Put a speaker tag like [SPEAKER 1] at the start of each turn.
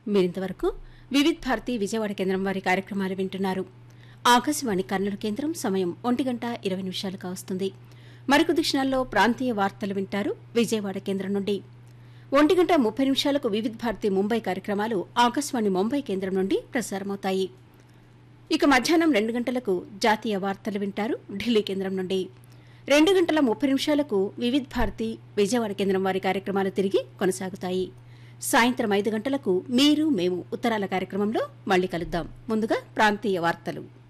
[SPEAKER 1] మీరింతవరకు వివిధ్ భారతి విజయవాడ కేంద్రం వారి కార్యక్రమాలు వింటున్నారు ఆకాశవాణి కర్నూలు కేంద్రం సమయం ఒంటి గంట ఇరవై నిమిషాలు కావస్తుంది మరికొద్ది క్షణాల్లో ప్రాంతీయ వార్తలు వింటారు విజయవాడ కేంద్రం నుండి ఒంటి గంట ముప్పై నిమిషాలకు వివిధ్ భారతి ముంబై కార్యక్రమాలు ఆకాశవాణి ముంబై కేంద్రం నుండి ప్రసారమవుతాయి ఇక మధ్యాహ్నం రెండు గంటలకు జాతీయ వార్తలు వింటారు ఢిల్లీ కేంద్రం నుండి రెండు గంటల ముప్పై నిమిషాలకు వివిధ్ భారతి విజయవాడ కేంద్రం వారి కార్యక్రమాలు తిరిగి కొనసాగుతాయి సాయంత్రం ఐదు గంటలకు మీరు మేము ఉత్తరాల కార్యక్రమంలో మళ్ళీ కలుద్దాం ముందుగా ప్రాంతీయ వార్తలు